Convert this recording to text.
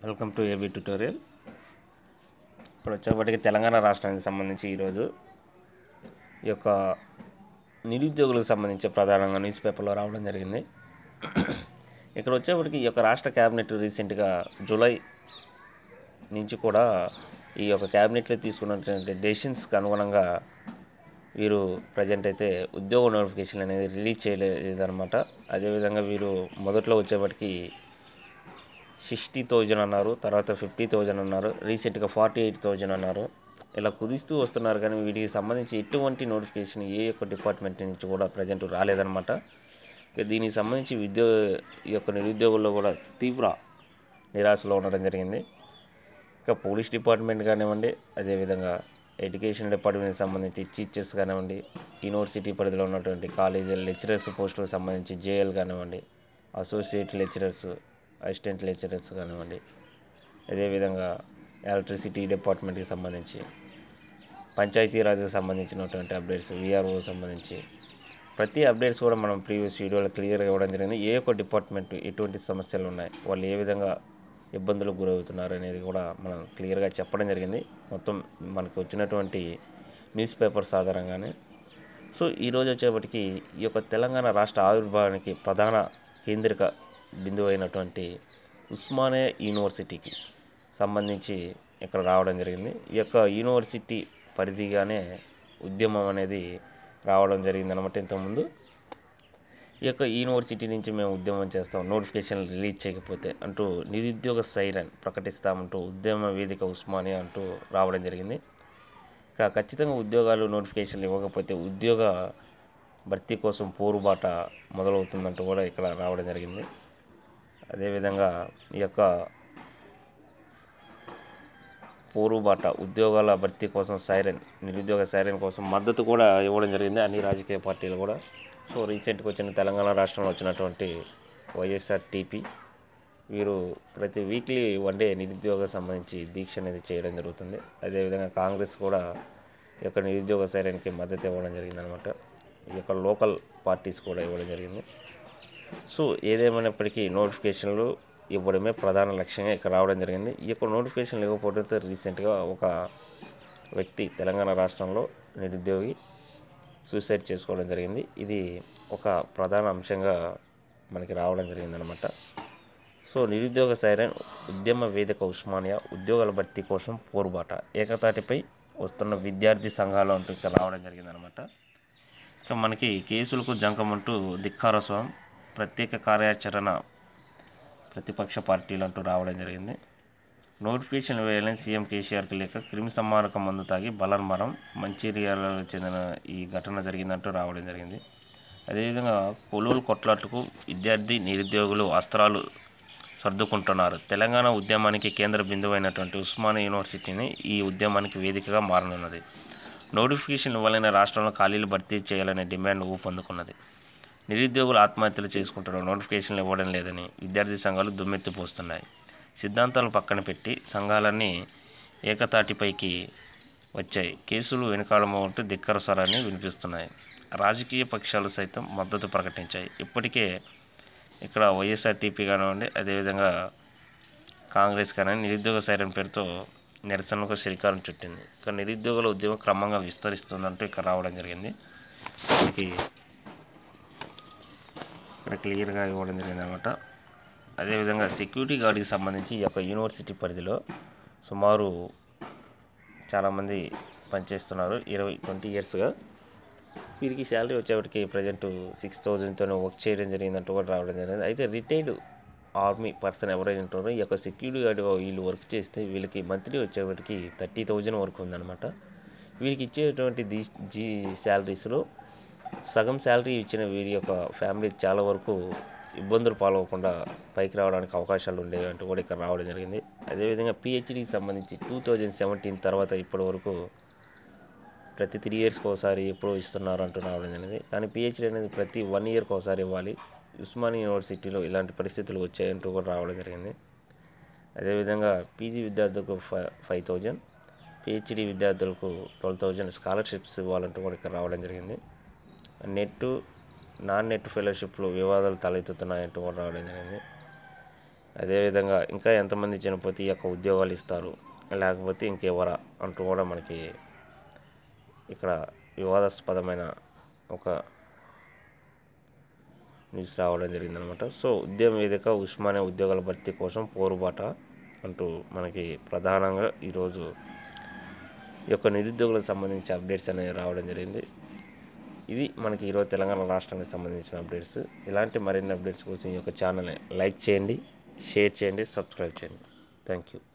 welcome to AB tutorial ఇప్పుడు వచ్చేప్పటికి తెలంగాణ రాష్ట్రానికి సంబంధించి ఈరోజు ఈ యొక్క నిరుద్యోగులకు సంబంధించి ప్రధానంగా న్యూస్ పేపర్లో రావడం జరిగింది ఇక్కడ వచ్చేప్పటికి ఈ యొక్క రాష్ట్ర క్యాబినెట్ రీసెంట్గా జూలై నుంచి కూడా ఈ యొక్క క్యాబినెట్లో తీసుకున్నటువంటి డెసిషన్స్కి అనుగుణంగా వీరు ప్రజెంట్ అయితే ఉద్యోగ నోటిఫికేషన్ అనేది రిలీజ్ చేయలేదన్నమాట అదేవిధంగా వీరు మొదట్లో వచ్చేప్పటికి సిక్స్టీ థౌజండ్ అన్నారు తర్వాత ఫిఫ్టీ థౌజండ్ అన్నారు రీసెంట్గా ఫార్టీ ఎయిట్ థౌజండ్ అన్నారు ఇలా కుదిస్తూ వస్తున్నారు కానీ వీటికి సంబంధించి ఎటువంటి నోటిఫికేషన్ ఏ యొక్క డిపార్ట్మెంట్ నుంచి కూడా ప్రజెంట్ రాలేదన్నమాట ఇక దీనికి సంబంధించి విద్యో ఈ యొక్క నిరుద్యోగుల్లో కూడా తీవ్ర నిరాశలో ఉండడం జరిగింది ఇక పోలీస్ డిపార్ట్మెంట్ కానివ్వండి అదేవిధంగా ఎడ్యుకేషన్ డిపార్ట్మెంట్కి సంబంధించి టీచర్స్ కానివ్వండి యూనివర్సిటీ పరిధిలో ఉన్నటువంటి కాలేజీ లెక్చరర్స్ పోస్టులకు సంబంధించి జేఎల్ కానివ్వండి అసోసియేట్ లెక్చరర్స్ అసిస్టెంట్ లెక్చరర్స్ కానివ్వండి అదేవిధంగా ఎలక్ట్రిసిటీ డిపార్ట్మెంట్కి సంబంధించి పంచాయతీరాజ్కి సంబంధించినటువంటి అప్డేట్స్ విఆర్ఓ సంబంధించి ప్రతి అప్డేట్స్ కూడా మనం ప్రీవియస్ వీడియోలో క్లియర్గా ఇవ్వడం జరిగింది ఏ ఒక్క డిపార్ట్మెంట్ ఎటువంటి సమస్యలు ఉన్నాయి వాళ్ళు ఏ విధంగా ఇబ్బందులకు గురవుతున్నారు అనేది కూడా మనం క్లియర్గా చెప్పడం జరిగింది మొత్తం మనకు వచ్చినటువంటి న్యూస్ పేపర్స్ ఆధారంగానే సో ఈరోజు వచ్చేప్పటికి ఈ యొక్క తెలంగాణ రాష్ట్ర ఆవిర్భావానికి ప్రధాన కేంద్రిక బిందువు అయినటువంటి ఉస్మానియా యూనివర్సిటీకి సంబంధించి ఇక్కడ రావడం జరిగింది ఈ యొక్క యూనివర్సిటీ పరిధిగానే ఉద్యమం అనేది రావడం జరిగింది అనమాట ఇంతకుముందు ఈ యొక్క యూనివర్సిటీ నుంచి మేము ఉద్యమం చేస్తాం నోటిఫికేషన్ రిలీజ్ చేయకపోతే అంటూ నిరుద్యోగ సైరన్ ప్రకటిస్తామంటూ ఉద్యమ వేదిక ఉస్మానియా అంటూ రావడం జరిగింది ఇక ఖచ్చితంగా ఉద్యోగాలు నోటిఫికేషన్లు ఇవ్వకపోతే ఉద్యోగ భర్తీ కోసం పోరుబాట మొదలవుతుందంటూ కూడా ఇక్కడ రావడం జరిగింది అదేవిధంగా ఈ యొక్క పోరుబాట ఉద్యోగాల భర్తీ కోసం సైరన్ నిరుద్యోగ సైరన్ కోసం మద్దతు కూడా ఇవ్వడం జరిగింది అన్ని రాజకీయ పార్టీలు కూడా సో రీసెంట్గా వచ్చిన తెలంగాణ రాష్ట్రంలో వచ్చినటువంటి వైఎస్ఆర్ టీపీ వీరు ప్రతి వీక్లీ వన్ డే నిరుద్యోగ సంబంధించి దీక్ష అనేది చేయడం జరుగుతుంది అదేవిధంగా కాంగ్రెస్ కూడా ఈ యొక్క నిరుద్యోగ సైరన్కి మద్దతు ఇవ్వడం జరిగిందనమాట ఈ యొక్క లోకల్ పార్టీస్ కూడా ఇవ్వడం జరిగింది సో ఏదేమైనప్పటికీ నోటిఫికేషన్లు ఇవ్వడమే ప్రధాన లక్ష్యంగా ఇక్కడ రావడం జరిగింది ఈ యొక్క నోటిఫికేషన్లు ఇవ్వకపోవడంతో రీసెంట్గా ఒక వ్యక్తి తెలంగాణ రాష్ట్రంలో నిరుద్యోగి సూసైడ్ చేసుకోవడం జరిగింది ఇది ఒక ప్రధాన అంశంగా మనకి రావడం జరిగిందనమాట సో నిరుద్యోగ సైరన్ ఉద్యమ వేదిక ఉస్మానియా ఉద్యోగాల భర్తీ కోసం పోరుబాట ఏకతాటిపై వస్తున్న విద్యార్థి సంఘాలు అంటూ ఇక్కడ రావడం జరిగిందనమాట ఇక మనకి కేసులకు జంకమంటూ ధిక్కారస్వం ప్రత్యేక కార్యాచరణ ప్రతిపక్ష పార్టీలు అంటూ రావడం జరిగింది నోటిఫికేషన్ వేయాలని సీఎం కేసీఆర్కి లేక క్రిమి సంహారక మందు తాగి బలన్మరం మంచిర్యాలలో చెందిన ఈ ఘటన జరిగిందంటూ రావడం జరిగింది అదేవిధంగా కొలువులు కొట్లాట్లకు విద్యార్థి నిరుద్యోగులు అస్త్రాలు సర్దుకుంటున్నారు తెలంగాణ ఉద్యమానికి కేంద్ర బిందువైనటువంటి ఉస్మానియా యూనివర్సిటీని ఈ ఉద్యమానికి వేదికగా మారనున్నది నోటిఫికేషన్ ఇవ్వాలని రాష్ట్రంలో ఖాళీలు భర్తీ చేయాలనే డిమాండ్ ఊపందుకున్నది నిరుద్యోగులు ఆత్మహత్యలు చేసుకుంటున్న నోటిఫికేషన్లు ఇవ్వడం లేదని విద్యార్థి సంఘాలు దుమ్మెత్తిపోస్తున్నాయి సిద్ధాంతాలు పక్కన పెట్టి సంఘాలన్నీ ఏకతాటిపైకి వచ్చాయి కేసులు వెనుకాడమంటూ ధిక్కర స్వరాన్ని వినిపిస్తున్నాయి రాజకీయ పక్షాలు సైతం మద్దతు ప్రకటించాయి ఇప్పటికే ఇక్కడ వైఎస్ఆర్టీపీ కానివ్వండి అదేవిధంగా కాంగ్రెస్ కానీ నిరుద్యోగ సైరన్ పేరుతో నిరసనకు శ్రీకారం చుట్టింది ఇక నిరుద్యోగుల ఉద్యమం క్రమంగా విస్తరిస్తుందంటూ ఇక్కడ రావడం జరిగింది మనకి ఇక్కడ క్లియర్గా ఇవ్వడం జరిగింది అనమాట అదేవిధంగా సెక్యూరిటీ గార్డ్కి సంబంధించి ఈ యొక్క యూనివర్సిటీ పరిధిలో సుమారు చాలామంది పనిచేస్తున్నారు ఇరవై ట్వంటీ ఇయర్స్గా వీరికి శాలరీ వచ్చేప్పటికి ప్రజెంట్ సిక్స్ థౌజండ్తో వర్క్ చేయడం జరిగిందంటూ కూడా రావడం జరిగింది అయితే రిటైర్డ్ ఆర్మీ పర్సన్ ఎవరైనా ఉంటారో ఈ యొక్క సెక్యూరిటీ గార్డ్గా వీళ్ళు వర్క్ చేస్తే వీళ్ళకి మంత్లీ వచ్చేప్పటికి థర్టీ థౌజండ్ వరకు ఉందన్నమాట వీరికి ఇచ్చేటువంటి దీ జీ శాలరీస్లో సగం శాలరీ ఇచ్చిన వీరి యొక్క ఫ్యామిలీ చాలా వరకు ఇబ్బందులు పాలవకుండా పైకి రావడానికి అవకాశాలు ఉండేవి అంటూ కూడా ఇక్కడ రావడం జరిగింది అదేవిధంగా పిహెచ్డికి సంబంధించి టూ థౌజండ్ సెవెంటీన్ తర్వాత ఇప్పటి వరకు ప్రతి త్రీ ఇయర్స్కి ఒకసారి ఎప్పుడో ఇస్తున్నారు అంటూ రావడం జరిగింది కానీ పిహెచ్డి అనేది ప్రతి వన్ ఇయర్కి ఒకసారి ఇవ్వాలి ఉస్మానియా యూనివర్సిటీలో ఇలాంటి పరిస్థితులు వచ్చాయంటూ కూడా రావడం జరిగింది అదేవిధంగా పీజీ విద్యార్థులకు ఫైవ్ ఫైవ్ థౌజండ్ పిహెచ్డి విద్యార్థులకు ట్వెల్వ్ థౌజండ్ స్కాలర్షిప్స్ ఇవ్వాలంటూ కూడా ఇక్కడ రావడం జరిగింది నెట్ నాన్ నెట్ ఫెలోషిప్లో వివాదాలు తలెత్తుతున్నాయంటూ కూడా రావడం జరిగింది అదేవిధంగా ఇంకా ఎంతమంది చనిపోతే ఈ యొక్క ఉద్యోగాలు ఇస్తారు లేకపోతే ఇంకెవరా అంటూ కూడా మనకి ఇక్కడ వివాదాస్పదమైన ఒక న్యూస్ రావడం జరిగిందనమాట సో ఉద్యమ వేదిక ఉస్మానియా ఉద్యోగాల భర్తీ కోసం పోరుబాట అంటూ మనకి ప్రధానంగా ఈరోజు ఈ యొక్క నిరుద్యోగులకు సంబంధించి అప్డేట్స్ అనేవి రావడం జరిగింది ఇది మనకి ఈరోజు తెలంగాణ రాష్ట్రానికి సంబంధించిన అప్డేట్స్ ఇలాంటి మరిన్ని అప్డేట్స్ కోసం ఈ యొక్క ఛానల్ని లైక్ చేయండి షేర్ చేయండి సబ్స్క్రైబ్ చేయండి థ్యాంక్ యూ